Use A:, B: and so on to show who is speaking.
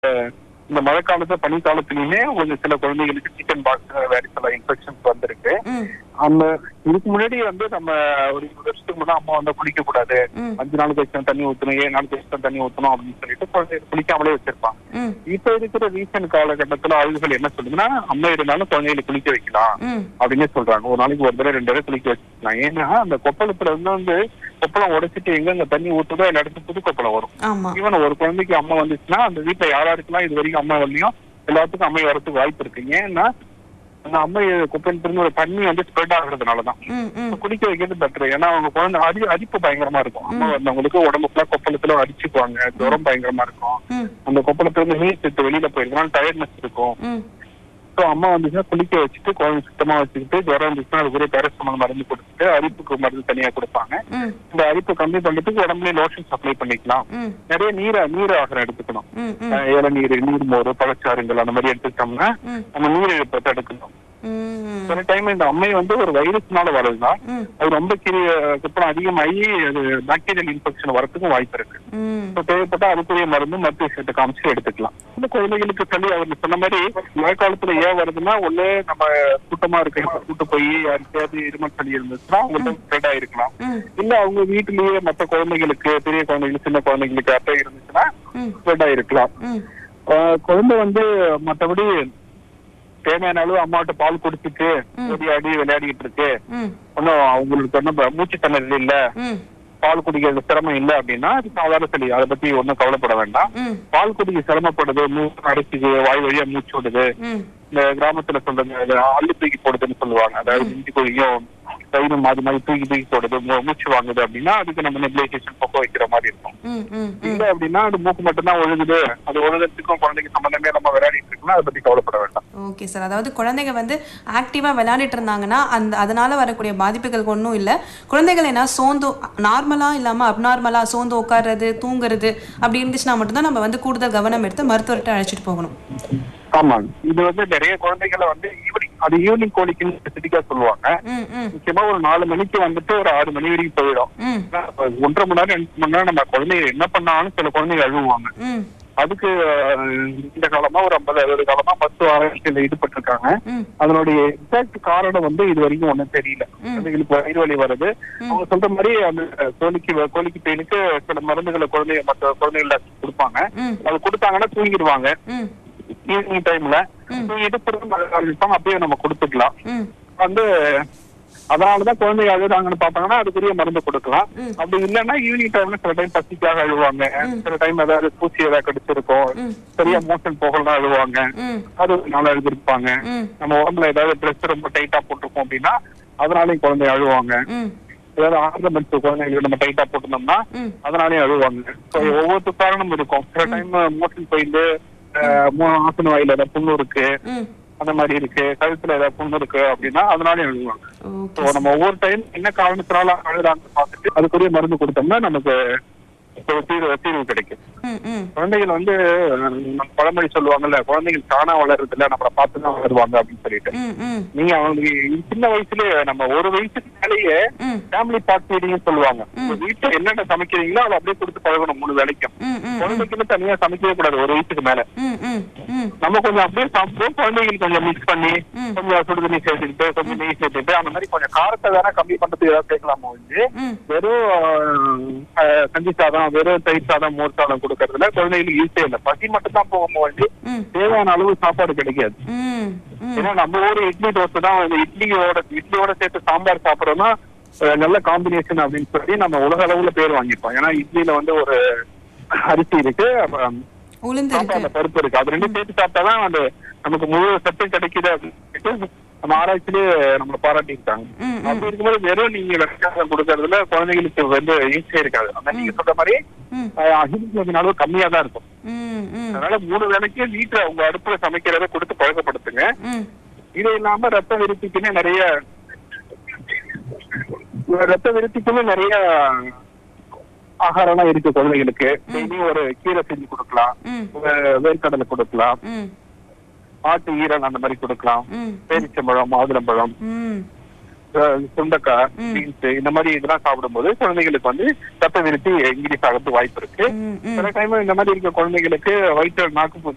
A: இந்த மழை காலத்துல பனி காலத்துலயுமே கொஞ்சம் சில குழந்தைகளுக்கு சிக்கன் பாக்ஸ் வேற சில இன்ஃபெக்ஷன்ஸ் வந்திருக்கு
B: ம்
A: அந்த இதுக்கு முன்னாடி வந்து நம்ம ஒரு இருபது வருஷத்துக்கு முன்னாடி அம்மா வந்து குளிக்க கூடாது
B: ம்
A: அஞ்சு நாள் கழிச்சு தான் தண்ணி ஊத்தணும் ஏழு நாள் கழிச்சு தான் தண்ணி ஊத்தணும் அப்படின்னு சொல்லிட்டு குழந்தைகள் குளிக்காமலே வச்சிருப்பாங்க
B: ம்
A: இப்ப இருக்கிற ரீசன்ட் காலகட்டத்துல ஆய்வுகள் என்ன சொல்லுதுன்னா அம்மா இருந்தாலும் குழந்தைகளை குளிக்க வைக்கலாம்
B: ம்
A: அப்படின்னு சொல்றாங்க ஒரு நாளைக்கு ஒரு தடவை ரெண்டு தடவை குளிக்க வச்சுக்கலாம் ஏன்னா அந்த கொப்பளத்துல இருந்து வந்து கொப்பளம் உடைச்சிட்டு எங்க தண்ணி ஊத்துதோ எல்லா இடத்துக்கு புது கொப்பளம் வரும்
B: ஆமா
A: ஈவன் ஒரு குழந்தைக்கு அம்மா வந்துச்சுன்னா அந்த வீட்டுல யாராருக்கெல்லாம் இது வரைக்கும் அம்மா வரலையும் எல்லாத்துக்கும் அம்மை வரதுக்கு வாய்ப்பு இருக்கு ஏன்னா அந்த அம்மை குப்பையில இருந்து ஒரு தண்ணி வந்து ஸ்ப்ரெட் ஆகுறதுனாலதான்
B: ம் ம்
A: இப்ப குளிக்க வைக்கிறது பெட்டர் ஏன்னா அவங்க குழந்தை அடி அரிப்பு பயங்கரமா இருக்கும் அம்மா வந்தவங்களுக்கு உடம்பு ஃபுல்லா கொப்பளத்துல அடிச்சுக்குவாங்க ஜுரம் பயங்கரமா இருக்கும்
B: ம்
A: அந்த கொப்பளத்துல இருந்து நீர் சத்து வெளியில போயிருக்கனால டயர்ட்னஸ் இருக்கும்
B: ம்
A: ஸோ அம்மா வந்துச்சுன்னா குளிக்க வச்சுட்டு குழந்தை சுத்தமா வச்சுக்கிட்டு ஜுரம் இருந்துச்சுன்னா அதுக்குரிய பேரஸ்டமால் மருந்து கொடுத்துட்டு அரிப்புக்கு மருந்து தனியா கொடுப்பாங்க
B: ம்
A: இந்த அரிப்பு கம்மி பண்றதுக்கு உடம்புலயே லோஷன் சப்ளை பண்ணிக்கலாம்
B: ம்
A: நிறைய நீரை நீர் ஆகாரம் எடுத்துக்கணும்
B: ம் ம்
A: அஹ் இளநீர் நீர்மோர் பழச்சாறுங்கள் அந்த மாதிரி எடுத்துக்கிட்டோம்னா
B: ம்
A: நம்ம நீர் இழப்பை தடுக்கணும்
B: ம்
A: சில டைம் இந்த அம்மை வந்து ஒரு வைரஸ்னால வருதுன்னா
B: ம்
A: அது ரொம்ப கிரிய குப்பம் அதிகமாகி அது பாக்டீரியல் இன்ஃபெக்ஷன் வரதுக்கும் வாய்ப்பு இருக்கு
B: ம்
A: இப்போ தேவைப்பட்ட அதுக்குரிய மருந்து மருத்துவ விஷயத்தை காமிச்சு எடுத்துக்கலாம் இந்த குழந்தைகளுக்கு சளி அவர் சொன்ன மாதிரி மழை காலத்துல ஏன் வருதுன்னா ஒண்ணு நம்ம கூட்டமா இருக்க கூட்டு போய் யாருக்கையாவது இருமல் சளி இருந்துச்சுன்னா அவங்களுக்கு ஸ்ப்ரெட் ஆயிருக்கலாம்
B: ம்
A: இல்ல அவங்க வீட்டிலேயே மற்ற குழந்தைகளுக்கு பெரிய குழந்தைகளுக்கு சின்ன குழந்தைகளுக்கு அட்டை இருந்துச்சுன்னா
B: ம்
A: ஸ்ப்ரெட் ஆயிருக்கலாம்
B: ம்
A: ஆஹ் குழந்தை வந்து மத்தபடி தேவையான அளவு அம்மாட்ட பால் குடிச்சிட்டு ஓடியாடி விளையாடிட்டு இருக்கு
B: ம்
A: ஒன்னும் அவங்களுக்கு ஒன்றும் மூச்சு திணறல் இல்ல
B: ம்
A: பால் குடிக்கிறது சிரமம் இல்ல அப்படின்னா அது சாதாரண சளி அதை பத்தி ஒன்றும் கவலைப்பட வேண்டாம்
B: ம்
A: பால் குடிக்க சிரமப்படுது மூச்சு அடைக்குது வாய் வழியா மூச்சு விடுது
B: ம்
A: இந்த கிராமத்துல சொல்றது அது அள்ளு தூக்கி போடுதுன்னு சொல்லுவாங்க அதாவது இஞ்சி கொடியும் தைரும் அது மாதிரி தூக்கி தூக்கி போடுது மூ- மூச்சு வாங்குது அப்படின்னா அதுக்கு நம்ம நெபிலைசேஷன் பக்கம் வைக்கிற மாதிரி இருக்கும்
B: ம் ம்
A: இல்ல அப்படின்னா அது மூக்கு மட்டும்தான் ஒழுகுது அது ஒழுகிறதுக்கும் குழந்தைக்கு சம்பந்தமே நம்ம விளையாடிட்டு இருக்குன்னா அதை பத்தி கவலைப்பட வேண்டாம்
B: ஓகே சார் அதாவது குழந்தைங்க வந்து ஆக்டிவாக விளையாடிட்டு இருந்தாங்கன்னா அந்த அதனால வரக்கூடிய பாதிப்புகளுக்கு ஒன்றும் இல்லை குழந்தைகள் என்ன சோர்ந்து நார்மலாக இல்லாமல் அப்நார்மலாக சோர்ந்து உட்கார்றது தூங்குறது அப்படி இருந்துச்சுன்னா மட்டும்தான் நம்ம வந்து கூடுதல் கவனம் எடுத்து மருத்துவர்கிட்ட அழைச்சிட்டு போகணும்
A: ஆமாங்க இது வந்து நிறைய குழந்தைகளை வந்து ஈவினிங் அது ஈவினிங் கோழிக்குன்னு ஸ்பெசிபிக்கா சொல்லுவாங்க
B: ம் ம்
A: முக்கியமா ஒரு நாலு மணிக்கு வந்துட்டு ஒரு ஆறு மணி வரைக்கும் போயிடும்
B: ம்
A: ஏன்னா, இப்ப ஒன்றரை மணி நேரம் ரெண்டு மணி நேரம் நம்ம குழந்தைங்க என்ன பண்ணாலும் சில குழந்தைங்க அழுவாங்க
B: ம்
A: அதுக்கு அஹ், இந்த காலமா ஒரு ஐம்பது அறுபது காலமா மருத்துவ ஆராய்ச்சியில ஈடுபட்டிருக்காங்க
B: ம்
A: அதனுடைய எக்ஸாக்ட் காரணம் வந்து இது வரைக்கும் ஒண்ணும் தெரியல குழந்தைகளுக்கு வயிறு வலி வருது அவங்க சொல்ற மாதிரி அந்த கோழிக்கு கோழிக்கு பெயினுக்கு சில மருந்துகளை குழந்தைங்க மற்ற குழந்தைகள கொடுப்பாங்க
B: ம்
A: அது கொடுத்தாங்கன்னா தூங்கிடுவாங்க
B: ம்
A: ஈவினிங் டைம்ல தூங்கிட்டு திரும்ப ஆரம்பிப்பாங்க அப்படியே நம்ம கொடுத்துக்கலாம்
B: ம்
A: வந்து அதனாலதான் குழந்தைங்க அழுதாங்கன்னு பார்த்தாங்கன்னா அதுக்குரிய மருந்து கொடுக்கலாம்
B: ம்.
A: அப்படி இல்லைன்னா ஈவினிங் டைம்ல சில டைம் பசிக்காக அழுவாங்க சில டைம் ஏதாவது பூச்சி ஏதாவது கடிச்சிருக்கும்
B: ம்.
A: சரியா மோஷன் போகலாம் அழுவாங்க
B: ம்
A: அது நல்லா எழுதிருப்பாங்க
B: ம்
A: நம்ம உடம்புல ஏதாவது ட்ரெஸ் ரொம்ப டைட்டா போட்டிருக்கோம் அப்படின்னா அதனாலயும் குழந்தை அழுவாங்க
B: ம்
A: ஏதாவது ஆர்னமெண்ட்ஸ் குழந்தைங்களுக்கு நம்ம டைட்டா போட்டிருந்தோம்னா
B: ம்
A: அதனாலயும் அழுவாங்க So, ஒவ்வொரு காரணம் இருக்கும் சில டைம் மோஷன் போயிட்டு ஆசன வாயில ஏதாவது புண்ணு இருக்கு
B: ம்
A: அந்த மாதிரி இருக்கு கழுத்துல ஏதாவது புண்ணு இருக்கு அப்படின்னா அதனாலயும் அழுவாங்க
B: ஓகே
A: ஸோ நம்ம ஒவ்வொரு டைம் என்ன காரணத்தினால அழுதாங்கன்னு பார்த்துட்டு அதுக்குரிய மருந்து கொடுத்தோம்னா நமக்கு ஒரு தீர்வு தீர்வு கிடைக்கும்
B: ம் ம்
A: குழந்தைகள் வந்து அஹ், நம்ம பழமொழி சொல்லுவாங்கல்ல குழந்தைகள் தானா வளர்றது இல்ல நம்மளை பார்த்து தான் வளருவாங்க அப்படின்னு சொல்லிட்டு
B: ம் ம்
A: நீங்க அவங்களுக்கு சின்ன வயசுலயே நம்ம ஒரு வயசுக்கு மேலேயே
B: ம்
A: ஃபேமிலி பார்ட் ஃபீடிங் சொல்லுவாங்க உங்க வீட்டுல என்னென்ன சமைக்கிறீங்களோ அதை அப்படியே கொடுத்து பழகணும் மூணு வேலைக்கும்
B: ம் ம்
A: குழந்தைக்குன்னு தனியா சமைக்கவே கூடாது ஒரு வயசுக்கு மேல
B: ம் ம் ம்
A: நம்ம கொஞ்சம் அப்படியே சாப்பிடுவோம் குழந்தைங்களுக்கு கொஞ்சம் மிக்ஸ் பண்ணி
B: ம்.
A: கொஞ்சம் சுடுதண்ணி சேர்த்துக்கிட்டு கொஞ்சம் நெய் சேர்த்துட்டு அந்த மாதிரி கொஞ்சம் காரத்தை வேற கம்மி பண்றதுக்கு ஏதாவது சேர்க்கலாமோ வந்து
B: ம்
A: வெறும் அஹ், கஞ்சி சாதம் வெறும் தயிர் சாதம் மோர் சாதம் கொடுக்கறதுல குழந்தைகளுக்கு ஈஸியா இல்லை பசி மட்டும் தான் போகும்போது
B: ம்
A: தேவையான அளவு சாப்பாடு கிடைக்காது
B: ம் ம்
A: ஏன்னா நம்ம ஊர் இட்லி தோசை தான் வந்து இட்லியோட இட்லியோட சேர்த்து சாம்பார் சாப்பிடறோம்னா அஹ், நல்ல காம்பினேஷன் அப்படின்னு சொல்லி நம்ம உலக அளவுல பேர் வாங்கிப்போம் ஏன்னா இட்லியில வந்து ஒரு அரிசி இருக்கு அப்புறம்
B: உளுந்து இருக்கு
A: சாம்பார்ல பருப்பு இருக்கு அது ரெண்டும் சேர்த்து சாப்பிட்டாதான் அந்த நமக்கு முழு சத்தும் கிடைக்குது அப்படின்னு சொல்லிட்டு நம்ம ஆராய்ச்சியிலே நம்மளை பாராட்டியிருக்காங்க
B: ம் ம்
A: அப்படி இருக்கும்போது வெறும் நீங்க வெங்காயம் கொடுக்கறதுல குழந்தைகளுக்கு வந்து ஈஸியா இருக்காது அந்த நீங்க சொல்ற மாதிரி
B: ம்
A: ஹீமோகுளோபின் அளவு கம்மியா தான் இருக்கும்
B: ம் ம்
A: அதனால மூணு வேளைக்கு வீட்டுல உங்க அடுப்புல சமைக்கிறத கொடுத்து பழக்கப்படுத்துங்க
B: ம்
A: இது இல்லாம ரத்த விருத்திக்குன்னு நிறைய ரத்த விருத்திக்குன்னு நிறைய ஆகாரம்லாம் இருக்கு குழந்தைகளுக்கு டெய்லியும் ஒரு கீரை செஞ்சு கொடுக்கலாம்
B: ம்
A: வே- வேர்க்கடலை கொடுக்கலாம்
B: ம்
A: ஆட்டு ஈரல் அந்த மாதிரி கொடுக்கலாம்
B: ம்
A: பேரிச்சம்பழம் மாதுளம்பழம்
B: ம்
A: அஹ் சுண்டக்காய் பீன்ஸ் இந்த மாதிரி இதெல்லாம் சாப்பிடும்போது குழந்தைகளுக்கு வந்து ரத்த விருத்தி இன்க்ரீஸ் ஆகிறதுக்கு வாய்ப்பு இருக்கு
B: ம் ம்
A: சில டைம் இந்த மாதிரி இருக்க குழந்தைகளுக்கு வயிற்று நாக்கு